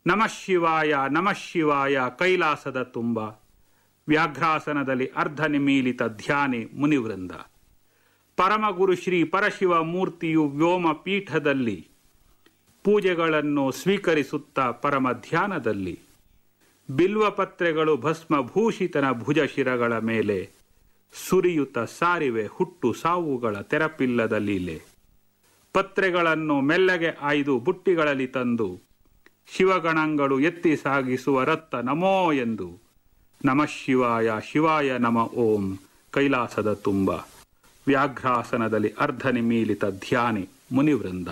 ನಮಃ ಶಿವಾಯ ನಮಃ ಶಿವಾಯ ಕೈಲಾಸದ ತುಂಬ ವ್ಯಾಘ್ರಾಸನದಲ್ಲಿ ಅರ್ಧ ನಿಮೀಲಿತ ಧ್ಯಾನಿ ಮುನಿವೃಂದ ಪರಮಗುರು ಶ್ರೀ ಪರಶಿವ ಮೂರ್ತಿಯು ವ್ಯೋಮ ಪೀಠದಲ್ಲಿ ಪೂಜೆಗಳನ್ನು ಸ್ವೀಕರಿಸುತ್ತಾ ಪರಮ ಧ್ಯಾನದಲ್ಲಿ ಬಿಲ್ವಪತ್ರೆಗಳು ಭಸ್ಮಭೂಷಿತನ ಭುಜ ಶಿರಗಳ ಮೇಲೆ ಸುರಿಯುತ್ತ ಸಾರಿವೆ ಹುಟ್ಟು ಸಾವುಗಳ ತೆರಪಿಲ್ಲದ ಲೀಲೆ ಪತ್ರೆಗಳನ್ನು ಮೆಲ್ಲಗೆ ಆಯ್ದು ಬುಟ್ಟಿಗಳಲ್ಲಿ ತಂದು ಶಿವಗಣಗಳು ಎತ್ತಿ ಸಾಗಿಸುವ ರತ್ತ ನಮೋ ಎಂದು ನಮಃ ಶಿವಾಯ ಶಿವಾಯ ನಮ ಓಂ ಕೈಲಾಸದ ತುಂಬ ವ್ಯಾಘ್ರಾಸನದಲ್ಲಿ ಅರ್ಧ ನಿಮೀಲಿತ ಧ್ಯಾನಿ ಮುನಿವೃಂದ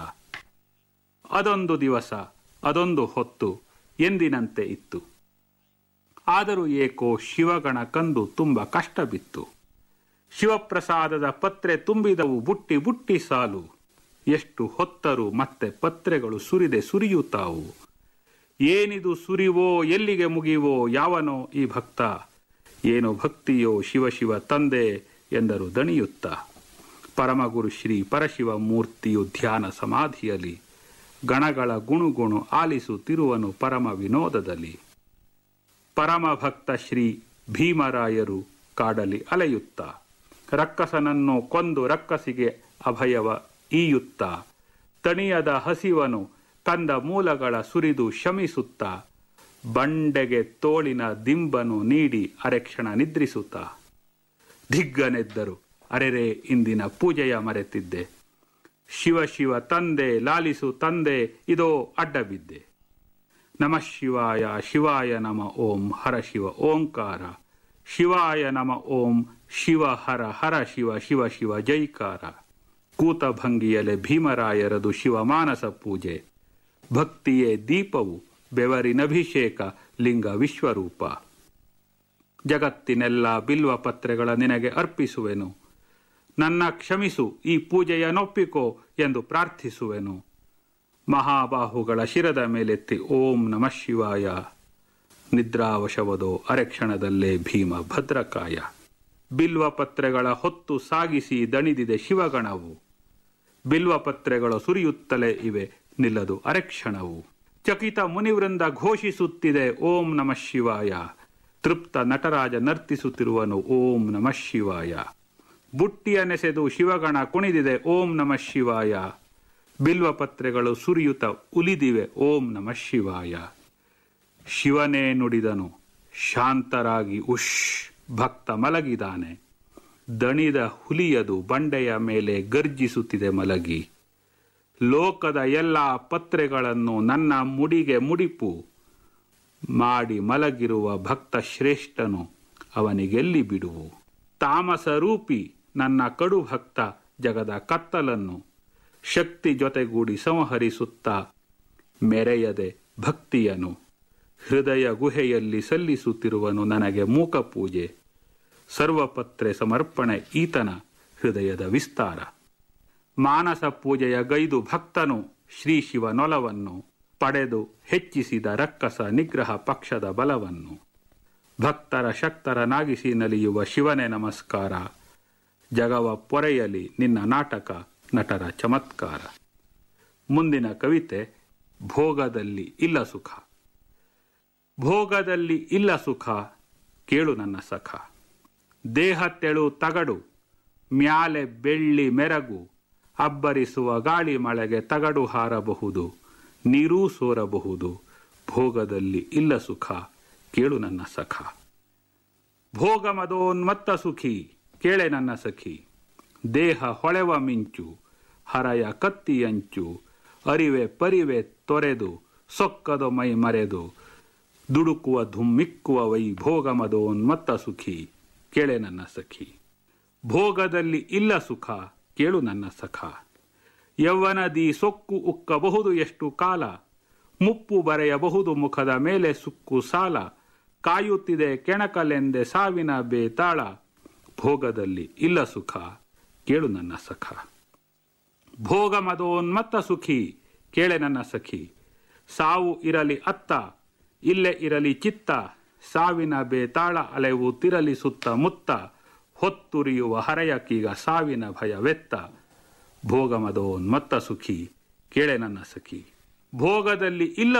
ಅದೊಂದು ದಿವಸ ಅದೊಂದು ಹೊತ್ತು ಎಂದಿನಂತೆ ಇತ್ತು ಆದರೂ ಏಕೋ ಶಿವಗಣ ಕಂದು ತುಂಬ ಕಷ್ಟ ಬಿತ್ತು ಶಿವಪ್ರಸಾದದ ಪತ್ರೆ ತುಂಬಿದವು ಬುಟ್ಟಿ ಬುಟ್ಟಿ ಸಾಲು ಎಷ್ಟು ಹೊತ್ತರು ಮತ್ತೆ ಪತ್ರೆಗಳು ಸುರಿದೆ ಸುರಿಯುತ್ತಾವು ಏನಿದು ಸುರಿವೋ ಎಲ್ಲಿಗೆ ಮುಗಿವೋ ಯಾವನೋ ಈ ಭಕ್ತ ಏನು ಭಕ್ತಿಯೋ ಶಿವ ಶಿವ ತಂದೆ ಎಂದರು ದಣಿಯುತ್ತ ಪರಮಗುರು ಶ್ರೀ ಪರಶಿವ ಮೂರ್ತಿಯು ಧ್ಯಾನ ಸಮಾಧಿಯಲ್ಲಿ ಗಣಗಳ ಗುಣುಗುಣು ಆಲಿಸುತ್ತಿರುವನು ಪರಮ ವಿನೋದದಲ್ಲಿ ಪರಮ ಭಕ್ತ ಶ್ರೀ ಭೀಮರಾಯರು ಕಾಡಲಿ ಅಲೆಯುತ್ತ ರಕ್ಕಸನನ್ನು ಕೊಂದು ರಕ್ಕಸಿಗೆ ಅಭಯವ ಈಯುತ್ತ ತಣಿಯದ ಹಸಿವನು ಕಂದ ಮೂಲಗಳ ಸುರಿದು ಶಮಿಸುತ್ತ ಬಂಡೆಗೆ ತೋಳಿನ ದಿಂಬನು ನೀಡಿ ಅರೆಕ್ಷಣ ನಿದ್ರಿಸುತ್ತ ದಿಗ್ಗನೆದ್ದರು ಅರೆರೆ ಇಂದಿನ ಪೂಜೆಯ ಮರೆತಿದ್ದೆ ಶಿವ ಶಿವ ತಂದೆ ಲಾಲಿಸು ತಂದೆ ಇದೋ ಅಡ್ಡ ಬಿದ್ದೆ ನಮಃ ಶಿವಾಯ ಶಿವಾಯ ನಮ ಓಂ ಹರ ಶಿವ ಓಂಕಾರ ಶಿವಾಯ ನಮ ಓಂ ಶಿವ ಹರ ಹರ ಶಿವ ಶಿವ ಶಿವ ಜೈಕಾರ ಕೂತ ಭಂಗಿಯಲೆ ಭೀಮರಾಯರದು ಶಿವ ಮಾನಸ ಪೂಜೆ ಭಕ್ತಿಯೇ ದೀಪವು ಬೆವರಿನಭಿಷೇಕ ಲಿಂಗ ವಿಶ್ವರೂಪ ಜಗತ್ತಿನೆಲ್ಲ ಬಿಲ್ವ ಪತ್ರೆಗಳ ನಿನಗೆ ಅರ್ಪಿಸುವೆನು ನನ್ನ ಕ್ಷಮಿಸು ಈ ಪೂಜೆಯ ನೊಪ್ಪಿಕೋ ಎಂದು ಪ್ರಾರ್ಥಿಸುವೆನು ಮಹಾಬಾಹುಗಳ ಶಿರದ ಮೇಲೆತ್ತಿ ಓಂ ನಮಃ ಶಿವಾಯ ನಿದ್ರಾವಶವದೋ ಅರೆಕ್ಷಣದಲ್ಲೇ ಭೀಮ ಭದ್ರಕಾಯ ಬಿಲ್ವ ಪತ್ರೆಗಳ ಹೊತ್ತು ಸಾಗಿಸಿ ದಣಿದಿದೆ ಶಿವಗಣವು ಬಿಲ್ವ ಪತ್ರೆಗಳು ಸುರಿಯುತ್ತಲೇ ಇವೆ ನಿಲ್ಲದು ಅರೆಕ್ಷಣವು ಚಕಿತ ಮುನಿವೃಂದ ಘೋಷಿಸುತ್ತಿದೆ ಓಂ ನಮಃ ಶಿವಾಯ ತೃಪ್ತ ನಟರಾಜ ನರ್ತಿಸುತ್ತಿರುವನು ಓಂ ನಮಃ ಶಿವಾಯ ಬುಟ್ಟಿಯ ನೆಸೆದು ಶಿವಗಣ ಕುಣಿದಿದೆ ಓಂ ನಮಃ ಶಿವಾಯ ಬಿಲ್ವ ಪತ್ರೆಗಳು ಸುರಿಯುತ್ತ ಉಲಿದಿವೆ ಓಂ ನಮಃ ಶಿವಾಯ ಶಿವನೇ ನುಡಿದನು ಶಾಂತರಾಗಿ ಉಷ್ ಭಕ್ತ ಮಲಗಿದಾನೆ ದಣಿದ ಹುಲಿಯದು ಬಂಡೆಯ ಮೇಲೆ ಗರ್ಜಿಸುತ್ತಿದೆ ಮಲಗಿ ಲೋಕದ ಎಲ್ಲ ಪತ್ರೆಗಳನ್ನು ನನ್ನ ಮುಡಿಗೆ ಮುಡಿಪು ಮಾಡಿ ಮಲಗಿರುವ ಭಕ್ತ ಶ್ರೇಷ್ಠನು ಅವನಿಗೆಲ್ಲಿ ಬಿಡುವು ತಾಮಸ ರೂಪಿ ನನ್ನ ಕಡು ಭಕ್ತ ಜಗದ ಕತ್ತಲನ್ನು ಶಕ್ತಿ ಜೊತೆಗೂಡಿ ಸಂಹರಿಸುತ್ತಾ ಮೆರೆಯದೆ ಭಕ್ತಿಯನು ಹೃದಯ ಗುಹೆಯಲ್ಲಿ ಸಲ್ಲಿಸುತ್ತಿರುವನು ನನಗೆ ಮೂಕ ಪೂಜೆ ಸರ್ವಪತ್ರೆ ಸಮರ್ಪಣೆ ಈತನ ಹೃದಯದ ವಿಸ್ತಾರ ಮಾನಸ ಪೂಜೆಯ ಗೈದು ಭಕ್ತನು ಶ್ರೀ ಶಿವನೊಲವನ್ನು ಪಡೆದು ಹೆಚ್ಚಿಸಿದ ರಕ್ಕಸ ನಿಗ್ರಹ ಪಕ್ಷದ ಬಲವನ್ನು ಭಕ್ತರ ಶಕ್ತರನಾಗಿಸಿ ನಲಿಯುವ ಶಿವನೇ ನಮಸ್ಕಾರ ಜಗವ ಪೊರೆಯಲಿ ನಿನ್ನ ನಾಟಕ ನಟರ ಚಮತ್ಕಾರ ಮುಂದಿನ ಕವಿತೆ ಭೋಗದಲ್ಲಿ ಇಲ್ಲ ಸುಖ ಭೋಗದಲ್ಲಿ ಇಲ್ಲ ಸುಖ ಕೇಳು ನನ್ನ ಸಖ ದೇಹ ತೆಳು ತಗಡು ಮ್ಯಾಲೆ ಬೆಳ್ಳಿ ಮೆರಗು ಅಬ್ಬರಿಸುವ ಗಾಳಿ ಮಳೆಗೆ ತಗಡು ಹಾರಬಹುದು ನೀರೂ ಸೋರಬಹುದು ಭೋಗದಲ್ಲಿ ಇಲ್ಲ ಸುಖ ಕೇಳು ನನ್ನ ಸಖ ಭೋಗ ಮದೋನ್ಮತ್ತ ಸುಖಿ ಕೇಳೆ ನನ್ನ ಸಖಿ ದೇಹ ಹೊಳೆವ ಮಿಂಚು ಹರಯ ಕತ್ತಿಯಂಚು ಅರಿವೆ ಪರಿವೆ ತೊರೆದು ಸೊಕ್ಕದ ಮೈ ಮರೆದು ದುಡುಕುವ ಧುಮ್ಮಿಕ್ಕುವ ವೈ ಭೋಗ ಮದೋನ್ಮತ್ತ ಸುಖಿ ಕೇಳೆ ನನ್ನ ಸಖಿ ಭೋಗದಲ್ಲಿ ಇಲ್ಲ ಸುಖ ಕೇಳು ನನ್ನ ಸಖ ಯೌವನದಿ ಸೊಕ್ಕು ಉಕ್ಕಬಹುದು ಎಷ್ಟು ಕಾಲ ಮುಪ್ಪು ಬರೆಯಬಹುದು ಮುಖದ ಮೇಲೆ ಸುಕ್ಕು ಸಾಲ ಕಾಯುತ್ತಿದೆ ಕೆಣಕಲೆಂದೆ ಸಾವಿನ ಬೇತಾಳ ಭೋಗದಲ್ಲಿ ಇಲ್ಲ ಸುಖ ಕೇಳು ನನ್ನ ಸಖ ಭೋಗ ಮದೋನ್ಮತ್ತ ಸುಖಿ ಕೇಳೆ ನನ್ನ ಸಖಿ ಸಾವು ಇರಲಿ ಅತ್ತ ಇಲ್ಲೇ ಇರಲಿ ಚಿತ್ತ ಸಾವಿನ ಬೇತಾಳ ಅಲೆವು ತಿರಲಿ ಸುತ್ತ ಮುತ್ತ ಹೊತ್ತುರಿಯುವ ಹರೆಯಕೀಗ ಸಾವಿನ ಭಯವೆತ್ತ ಭೋಗ ಮದೋನ್ಮತ್ತ ಸುಖಿ ಕೇಳೆ ನನ್ನ ಸಖಿ ಭೋಗದಲ್ಲಿ ಇಲ್ಲ